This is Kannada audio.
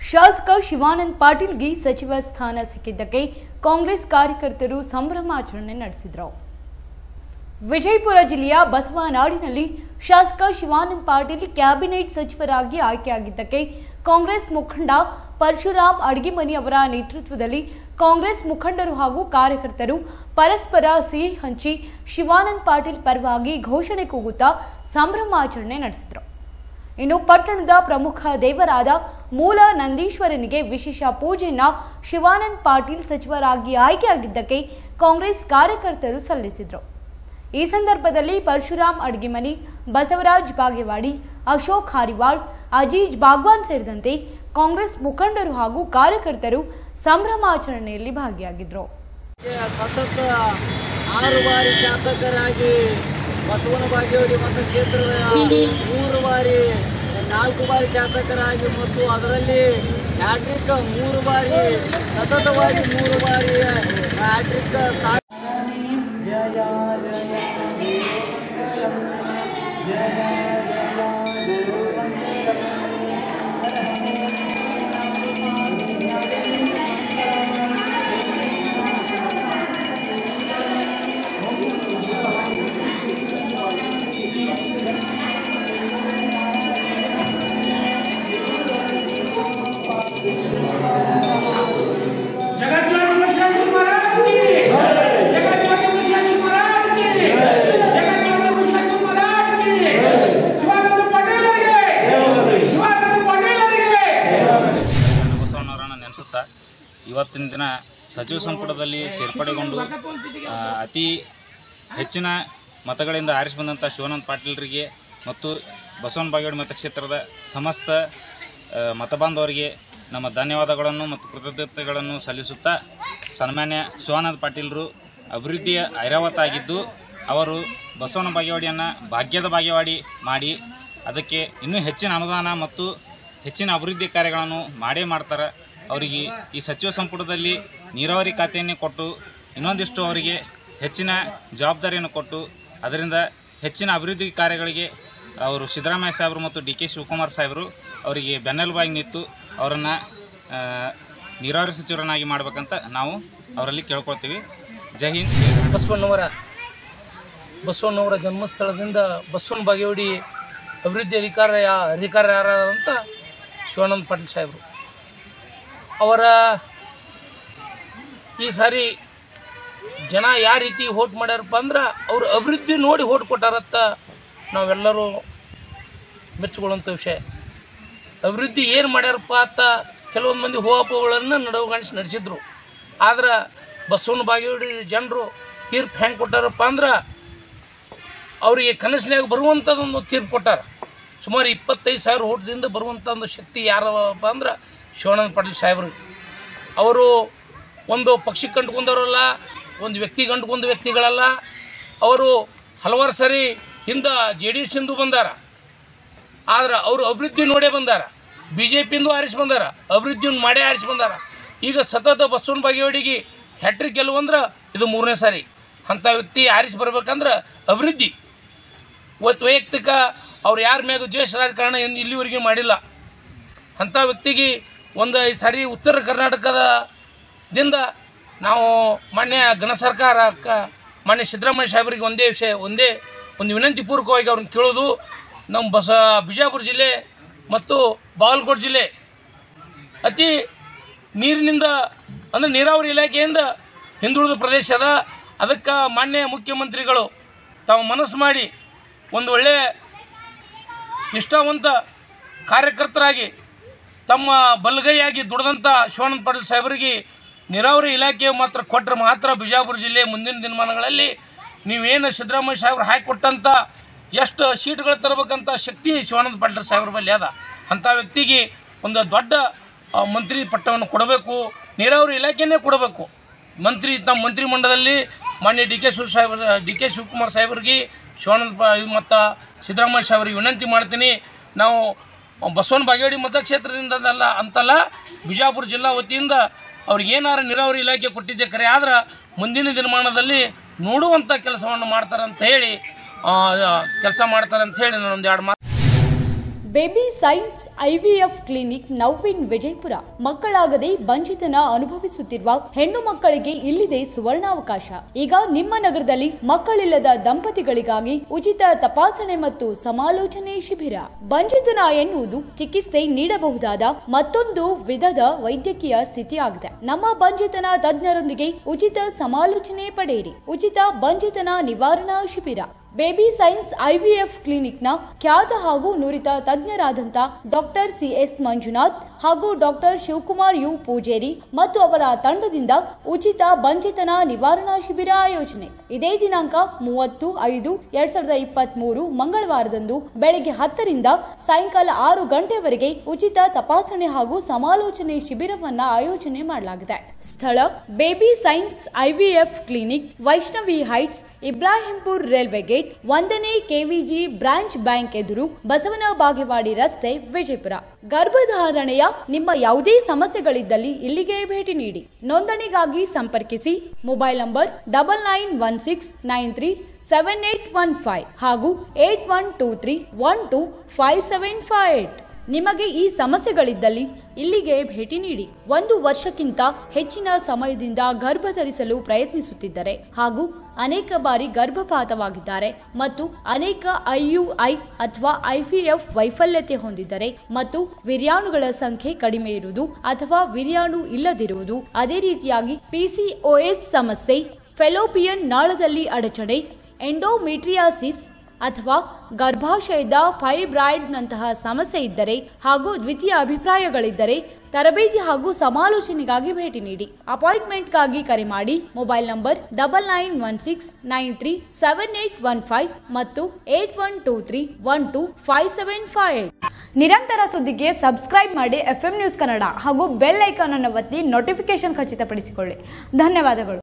ಶಾಸಕ ಶಿವಾನಂದ್ ಪಾಟೀಲ್ಗೆ ಸಚಿವ ಸ್ಥಾನ ಸಿಕ್ಕಿದ್ದಕ್ಕೆ ಕಾಂಗ್ರೆಸ್ ಕಾರ್ಯಕರ್ತರು ಸಂಭ್ರಮಾಚರಣೆ ನಡೆಸಿದರು ವಿಜಯಪುರ ಜಿಲ್ಲೆಯ ಬಸವನಾಡಿನಲ್ಲಿ ಶಾಸಕ ಶಿವಾನಂದ್ ಪಾಟೀಲ್ ಕ್ಯಾಬಿನೆಟ್ ಸಚಿವರಾಗಿ ಆಯ್ಕೆಯಾಗಿದ್ದಕ್ಕೆ ಕಾಂಗ್ರೆಸ್ ಮುಖಂಡ ಪರಶುರಾಮ್ ಅಡಗಿಮನಿ ಅವರ ನೇತೃತ್ವದಲ್ಲಿ ಕಾಂಗ್ರೆಸ್ ಮುಖಂಡರು ಹಾಗೂ ಕಾರ್ಯಕರ್ತರು ಪರಸ್ಪರ ಸಿಹಿ ಹಂಚಿ ಶಿವಾನಂದ್ ಪಾಟೀಲ್ ಪರವಾಗಿ ಘೋಷಣೆ ಕೂಗುತ್ತಾ ಸಂಭ್ರಮಾಚರಣೆ ನಡೆಸಿದರು ಇನ್ನು ಪಟ್ಟಣದ ಪ್ರಮುಖ ದೇವರಾದ ಮೂಲ ನಂದೀಶ್ವರನಿಗೆ ವಿಶೇಷ ಪೂಜೆಯನ್ನ ಶಿವಾನಂದ್ ಪಾಟೀಲ್ ಸಚಿವರಾಗಿ ಆಯ್ಕೆಯಾಗಿದ್ದಕ್ಕೆ ಕಾಂಗ್ರೆಸ್ ಕಾರ್ಯಕರ್ತರು ಸಲ್ಲಿಸಿದರು ಈ ಸಂದರ್ಭದಲ್ಲಿ ಪರಶುರಾಮ್ ಅಡ್ಗಿಮನಿ ಬಸವರಾಜ್ ಬಾಗೇವಾಡಿ ಅಶೋಕ್ ಹಾರಿವಾಳ್ ಅಜೀಜ್ ಬಾಗ್ವಾನ್ ಸೇರಿದಂತೆ ಕಾಂಗ್ರೆಸ್ ಮುಖಂಡರು ಹಾಗೂ ಕಾರ್ಯಕರ್ತರು ಸಂಭ್ರಮಾಚರಣೆಯಲ್ಲಿ ಭಾಗಿಯಾಗಿದ್ದರು ಸತತ ಆರು ಬಾರಿ ಶಾಸಕರಾಗಿ ಬಸವನ ಬಾಗೇವಾಡಿ ಮತಕ್ಷೇತ್ರದ ಮೂರು ಬಾರಿ ನಾಲ್ಕು ಬಾರಿ ಶಾಸಕರಾಗಿ ಮತ್ತು ಅದರಲ್ಲಿ ಹ್ಯಾಟ್ರಿಕ್ ಮೂರು ಬಾರಿ ಸತತವಾಗಿ ಮೂರು ಬಾರಿ ಹ್ಯಾಟ್ರಿಕ್ ಸಾ- जगत ज्योति प्रशासन महाराज की जगत ज्योति प्रशासन महाराज की जगत ज्योति प्रशासन महाराज की ಶಿವಾನಂದ ಪಟೇಲ್ ಅವರಿಗೆ ಶಿವಾನಂದ ಪಟೇಲ್ ಅವರಿಗೆ ಬಸವಣ್ಣವರನ್ನು ನೆನೆಸುತ್ತಾ ಇವತ್ತಿನ ದಿನ ಸಚಿವ ಸಂಪುಟದಲ್ಲಿ ಸೇರ್ಪಡೆಗೊಂಡು ಆ, ಅತಿ ಹೆಚ್ಚಿನ ಮತಗಳಿಂದ ಆರಿಸಿ ಬಂದಂಥ ಶಿವಾನಂದ ಪಾಟೀಲ್ರಿಗೆ ಮತ್ತು ಬಸವನ ಬಾಗೇವಾಡಿ ಮತಕ್ಷೇತ್ರದ ಸಮಸ್ತ ಆ, ಮತಬಾಂಧವರಿಗೆ ನಮ್ಮ ಧನ್ಯವಾದಗಳನ್ನು ಮತ್ತು ಕೃತಜ್ಞತೆಗಳನ್ನು ಸಲ್ಲಿಸುತ್ತಾ ಸನ್ಮಾನ್ಯ ಶಿವಾನಂದ ಪಾಟೀಲರು ಅಭಿವೃದ್ಧಿಯ ಐರಾವತ ಆಗಿದ್ದು ಅವರು ಬಸವನ ಬಾಗೇವಾಡಿಯನ್ನು ಭಾಗ್ಯದ ಬಾಗೇವಾಡಿ ಮಾಡಿ ಅದಕ್ಕೆ ಇನ್ನೂ ಹೆಚ್ಚಿನ ಅನುದಾನ ಮತ್ತು ಹೆಚ್ಚಿನ ಅಭಿವೃದ್ಧಿ ಕಾರ್ಯಗಳನ್ನು ಮಾಡೇ ಮಾಡ್ತಾರೆ ಅವರಿಗೆ ಈ ಸಚಿವ ಸಂಪುಟದಲ್ಲಿ ನೀರಾವರಿ ಖಾತೆಯನ್ನೇ ಕೊಟ್ಟು ಇನ್ನೊಂದಿಷ್ಟು ಅವರಿಗೆ ಹೆಚ್ಚಿನ ಜವಾಬ್ದಾರಿಯನ್ನು ಕೊಟ್ಟು ಅದರಿಂದ ಹೆಚ್ಚಿನ ಅಭಿವೃದ್ಧಿ ಕಾರ್ಯಗಳಿಗೆ ಅವರು ಸಿದ್ದರಾಮಯ್ಯ ಸಾಹೇಬರು ಮತ್ತು ಡಿ ಕೆ ಶಿವಕುಮಾರ್ ಸಾಹೇಬರು ಅವರಿಗೆ ಬೆನ್ನೆಲುಬಾಗಿ ನಿಂತು ಅವರನ್ನು ನೀರಾವರಿ ಸಚಿವರನ್ನಾಗಿ ಮಾಡಬೇಕಂತ ನಾವು ಅವರಲ್ಲಿ ಕೇಳ್ಕೊಳ್ತೀವಿ ಜೈ ಹಿಂದ್ ಬಸವಣ್ಣವರ ಬಸವಣ್ಣವರ ಜನ್ಮಸ್ಥಳದಿಂದ ಬಸವನ ಬಾಗೇವಾಡಿ ಅಭಿವೃದ್ಧಿ ಅಧಿಕಾರ ಯಾ ಅಧಿಕಾರ ಯಾರಾದಂಥ ಶಿವಾನಂದ ಪಾಟೀಲ್ ಸಾಹೇಬರು ಅವರ ಈ ಸಾರಿ ಜನ ಯಾವ ರೀತಿ ಹೋಟ್ ಮಾಡ್ಯಾರಪ್ಪ ಅಂದ್ರೆ ಅವ್ರ ಅಭಿವೃದ್ಧಿ ನೋಡಿ ಹೋಟ್ ಕೊಟ್ಟಾರತ್ತ ನಾವೆಲ್ಲರೂ ಮೆಚ್ಚಿಕೊಳ್ಳುವಂಥ ವಿಷಯ ಅಭಿವೃದ್ಧಿ ಏನು ಮಾಡ್ಯಾರಪ್ಪ ಅಂತ ಕೆಲವೊಂದು ಮಂದಿ ಹೋಪಗಳನ್ನು ನಡವಗಾಣಿಸಿ ನಡೆಸಿದ್ರು ಆದ್ರೆ ಬಸವನ ಬಾಗೇವಾಡಿ ಜನರು ತೀರ್ಪು ಹೆಂಗೆ ಕೊಟ್ಟಾರಪ್ಪ ಅಂದ್ರೆ ಅವರಿಗೆ ಕನಸಿನಾಗ ಬರುವಂಥದ್ದೊಂದು ತೀರ್ಪು ಕೊಟ್ಟಾರ ಸುಮಾರು ಇಪ್ಪತ್ತೈದು ಸಾವಿರ ಓಟದಿಂದ ಬರುವಂಥ ಒಂದು ಶಕ್ತಿ ಯಾರಪ್ಪ ಅಂದ್ರೆ ಶಿವಾನಂದ ಪಾಟೀಲ್ ಸಾಹೇಬರು ಅವರು ಒಂದು ಪಕ್ಷಿ ಕಂಡುಕೊಂಡವರಲ್ಲ ಒಂದು ವ್ಯಕ್ತಿ ಕಂಡುಕೊಂಡ ವ್ಯಕ್ತಿಗಳಲ್ಲ ಅವರು ಹಲವಾರು ಸರಿ ಹಿಂದೆ ಜೆ ಡಿ ಎಸ್ಸಿಂದು ಬಂದಾರ ಆದ್ರೆ ಅವರು ಅಭಿವೃದ್ಧಿ ನೋಡೇ ಬಂದಾರ ಬಿ ಜೆ ಪಿಂದು ಆರಿಸಿ ಬಂದಾರ ಅಭಿವೃದ್ಧಿಯನ್ನು ಮಾಡೇ ಆರಿಸಿ ಬಂದಾರ ಈಗ ಸತತ ಬಸವನ ಬಾಗೇವಾಡಿಗೆ ಹ್ಯಾಟ್ರಿಕ್ ಗೆಲ್ಲುವಂದ್ರೆ ಇದು ಮೂರನೇ ಸಾರಿ ಅಂಥ ವ್ಯಕ್ತಿ ಆರಿಸಿ ಬರ್ಬೇಕಂದ್ರೆ ಅಭಿವೃದ್ಧಿ ಇವತ್ತು ವೈಯಕ್ತಿಕ ಅವ್ರು ಯಾರ ಮ್ಯಾಗ ದ್ವೇಷ ರಾಜಕಾರಣ ಏನು ಇಲ್ಲಿವರೆಗೆ ಮಾಡಿಲ್ಲ ಅಂಥ ವ್ಯಕ್ತಿಗೆ ಒಂದು ಈ ಸಾರಿ ಉತ್ತರ ಕರ್ನಾಟಕದಿಂದ ನಾವು ಮಾನ್ಯ ಗಣ ಸರ್ಕಾರಕ್ಕೆ ಮಾನ್ಯ ಸಿದ್ದರಾಮಯ್ಯ ಸಾಹೇಬರಿಗೆ ಒಂದೇ ವಿಷಯ ಒಂದೇ ಒಂದು ವಿನಂತಿ ಪೂರ್ವಕವಾಗಿ ಅವ್ರನ್ನ ಕೇಳೋದು ನಮ್ಮ ಬಸ ಬಿಜಾಪುರ ಜಿಲ್ಲೆ ಮತ್ತು ಬಾಗಲಕೋಟೆ ಜಿಲ್ಲೆ ಅತಿ ನೀರಿನಿಂದ ಅಂದರೆ ನೀರಾವರಿ ಇಲಾಖೆಯಿಂದ ಹಿಂದುಳಿದ ಪ್ರದೇಶ ಅದ ಅದಕ್ಕೆ ಮಾನ್ಯ ಮುಖ್ಯಮಂತ್ರಿಗಳು ತಾವು ಮನಸ್ಸು ಮಾಡಿ ಒಂದು ಒಳ್ಳೆಯ ನಿಷ್ಠಾವಂತ ಕಾರ್ಯಕರ್ತರಾಗಿ ತಮ್ಮ ಬಲಗೈಯಾಗಿ ದುಡಿದಂಥ ಶಿವಾನಂದ ಪಾಟೀಲ್ ಸಾಹೇಬರಿಗೆ ನೀರಾವರಿ ಇಲಾಖೆ ಮಾತ್ರ ಕೊಟ್ಟರೆ ಮಾತ್ರ ಬಿಜಾಪುರ ಜಿಲ್ಲೆ ಮುಂದಿನ ದಿನಮಾನಗಳಲ್ಲಿ ನೀವೇನು ಸಿದ್ದರಾಮಯ್ಯ ಸಾಹೇಬ್ರು ಹಾಕಿಕೊಟ್ಟಂಥ ಎಷ್ಟು ಸೀಟ್ಗಳು ತರಬೇಕಂತ ಶಕ್ತಿ ಶಿವಾನಂದ ಪಾಟೀಲ್ ಸಾಹೇಬ್ರ ಬಳಿ ಅದ ಅಂಥ ವ್ಯಕ್ತಿಗೆ ಒಂದು ದೊಡ್ಡ ಆ, ಮಂತ್ರಿ ಪಟ್ಟವನ್ನು ಕೊಡಬೇಕು ನೀರಾವರಿ ಇಲಾಖೆನೇ ಕೊಡಬೇಕು ಮಂತ್ರಿ ತಮ್ಮ ಮಂತ್ರಿಮಂಡಲದಲ್ಲಿ ಮಾನ್ಯ ಡಿ ಕೆ ಶಿವ ಸಾಹೇಬ್ ಡಿ ಕೆ ಶಿವಕುಮಾರ್ ಸಾಹೇಬ್ರಿಗೆ ಶಿವಾನಂದ ಪ ಮತ್ತು ಸಿದ್ದರಾಮಯ್ಯ ಸಾಹೇಬ್ರಿಗೆ ವಿನಂತಿ ಮಾಡ್ತೀನಿ ನಾವು ಬಸವನ ಬಾಗೇವಾಡಿ ಮತಕ್ಷೇತ್ರದಿಂದ ಅಲ್ಲ ಅಂತಲ್ಲ ಬಿಜಾಪುರ ಜಿಲ್ಲಾ ವತಿಯಿಂದ ಅವ್ರಿಗೆ ಏನಾರು ನೀರಾವರಿ ಇಲಾಖೆ ಕೊಟ್ಟಿದ್ದೆ ಕರೆ ಆದ್ರೆ ಮುಂದಿನ ದಿನಮಾನದಲ್ಲಿ ನೋಡುವಂಥ ಕೆಲಸವನ್ನು ಮಾಡ್ತಾರೆ ಅಂತ ಹೇಳಿ ಕೆಲಸ ಮಾಡ್ತಾರೆ ಅಂತ ಹೇಳಿ ನಾನೊಂದು ಎರಡು ಮಾತು ಬೇಬಿ ಸೈನ್ಸ್ ಐವಿಎಫ್ ಕ್ಲಿನಿಕ್ ನವ್ವಿನ್ ವಿಜಯಪುರ ಮಕ್ಕಳಾಗದೆ ಬಂಚಿತನ ಅನುಭವಿಸುತ್ತಿರುವ ಹೆಣ್ಣು ಮಕ್ಕಳಿಗೆ ಇಲ್ಲಿದೆ ಸುವರ್ಣಾವಕಾಶ ಈಗ ನಿಮ್ಮ ನಗರದಲ್ಲಿ ಮಕ್ಕಳಿಲ್ಲದ ದಂಪತಿಗಳಿಗಾಗಿ ಉಚಿತ ತಪಾಸಣೆ ಮತ್ತು ಸಮಾಲೋಚನೆ ಶಿಬಿರ ಬಂಚಿತನ ಎನ್ನುವುದು ಚಿಕಿತ್ಸೆ ನೀಡಬಹುದಾದ ಮತ್ತೊಂದು ವಿಧದ ವೈದ್ಯಕೀಯ ಸ್ಥಿತಿಯಾಗಿದೆ ನಮ್ಮ ಬಂಚಿತನ ತಜ್ಞರೊಂದಿಗೆ ಉಚಿತ ಸಮಾಲೋಚನೆ ಪಡೆಯಿರಿ ಉಚಿತ ಬಂಚಿತನ ನಿವಾರಣಾ ಶಿಬಿರ ಬೇಬಿ ಸೈನ್ಸ್ ಐವಿಎಫ್ ಕ್ಲಿನಿಕ್ನ ಖ್ಯಾತ ಹಾಗೂ ನುರಿತ ತಜ್ಞರಾದಂಥ ಡಾಕ್ಟರ್ ಸಿ ಎಸ್ ಮಂಜುನಾಥ್ ಹಾಗೂ ಡಾಕ್ಟರ್ ಶಿವಕುಮಾರ್ ಯು ಪೂಜೇರಿ ಮತ್ತು ಅವರ ತಂಡದಿಂದ ಉಚಿತ ಬಂಚಿತನ ನಿವಾರಣಾ ಶಿಬಿರ ಆಯೋಜನೆ ಇದೇ ದಿನಾಂಕ ಮೂವತ್ತು ಐದು ಎರಡ್ ಸಾವಿರದ ಇಪ್ಪತ್ತ್ ಮೂರು ಮಂಗಳವಾರದಂದು ಬೆಳಗ್ಗೆ ಹತ್ತರಿಂದ ಸಾಯಂಕಾಲ ಆರು ಗಂಟೆವರೆಗೆ ಉಚಿತ ತಪಾಸಣೆ ಹಾಗೂ ಸಮಾಲೋಚನೆ ಶಿಬಿರವನ್ನ ಆಯೋಜನೆ ಮಾಡಲಾಗಿದೆ ಸ್ಥಳ baby science IVF clinic Vaishnavi heights Ibrahimpur railway gate ಒಂದನೇ ಕೆವಿಜಿ ಬ್ರಾಂಚ್ ಬ್ಯಾಂಕ್ ಎದುರು ಬಸವನ ಬಾಗೇವಾಡಿ ರಸ್ತೆ ವಿಜಯಪುರ ಗರ್ಭಧಾರಣೆಯ ನಿಮ್ಮ ಯಾವುದೇ ಸಮಸ್ಯೆಗಳಿದ್ದಲ್ಲಿ ಇಲ್ಲಿಗೆ ಭೇಟಿ ನೀಡಿ ನೋಂದಣಿಗಾಗಿ ಸಂಪರ್ಕಿಸಿ mobile number double nine one six nine three seven eight one five ಹಾಗೂ eight one two three one two five seven five eight ನಿಮಗೆ ಈ ಸಮಸ್ಯೆಗಳಿದ್ದಲ್ಲಿ ಇಲ್ಲಿಗೆ ಭೇಟಿ ನೀಡಿ ಒಂದು ವರ್ಷಕ್ಕಿಂತ ಹೆಚ್ಚಿನ ಸಮಯದಿಂದ ಗರ್ಭ ಧರಿಸಲು ಪ್ರಯತ್ನಿಸುತ್ತಿದ್ದರೆ ಹಾಗೂ ಅನೇಕ ಬಾರಿ ಗರ್ಭಪಾತವಾಗಿದ್ದಾರೆ ಮತ್ತು ಅನೇಕ ಐಯುಐ ಅಥವಾ ಐವಿಎಫ್ ವೈಫಲ್ಯತೆ ಹೊಂದಿದ್ದರೆ ಮತ್ತು ವಿರ್ಯಾಣುಗಳ ಸಂಖ್ಯೆ ಕಡಿಮೆ ಇರುವುದು ಅಥವಾ ವಿರ್ಯಾಣು ಇಲ್ಲದಿರುವುದು ಅದೇ ರೀತಿಯಾಗಿ ಪಿಸಿಒಎಸ್ ಸಮಸ್ಯೆ ಫೆಲೋಪಿಯನ್ ನಾಳದಲ್ಲಿ ಅಡಚಣೆ ಎಂಡೋಮಿಟ್ರಿಯಾಸಿಸ್ ಅಥವಾ ಗರ್ಭಾಶಯದ ಫೈಬ್ರಾಯ್ಡ್ನಂತಹ ಸಮಸ್ಯೆ ಇದ್ದರೆ ಹಾಗೂ ದ್ವಿತೀಯ ಅಭಿಪ್ರಾಯಗಳಿದ್ದರೆ ತರಬೇತಿ ಹಾಗೂ ಸಮಾಲೋಚನೆಗಾಗಿ ಭೇಟಿ ನೀಡಿ ಅಪಾಯಿಂಟ್ಮೆಂಟ್ಗಾಗಿ ಕರೆ ಮಾಡಿ mobile number double nine one six nine three seven eight one five ಮತ್ತು eight one two three one two five seven five eight ನಿರಂತರ ಸುದ್ದಿಗೆ ಸಬ್ಸ್ಕ್ರೈಬ್ ಮಾಡಿ ಎಫ್ ನ್ಯೂಸ್ ಕನ್ನಡ ಹಾಗೂ ಬೆಲ್ ಐಕಾನ್ ಅನ್ನು ಒತ್ತಿ ನೋಟಿಫಿಕೇಶನ್ ಖಚಿತಪಡಿಸಿಕೊಳ್ಳಿ ಧನ್ಯವಾದಗಳು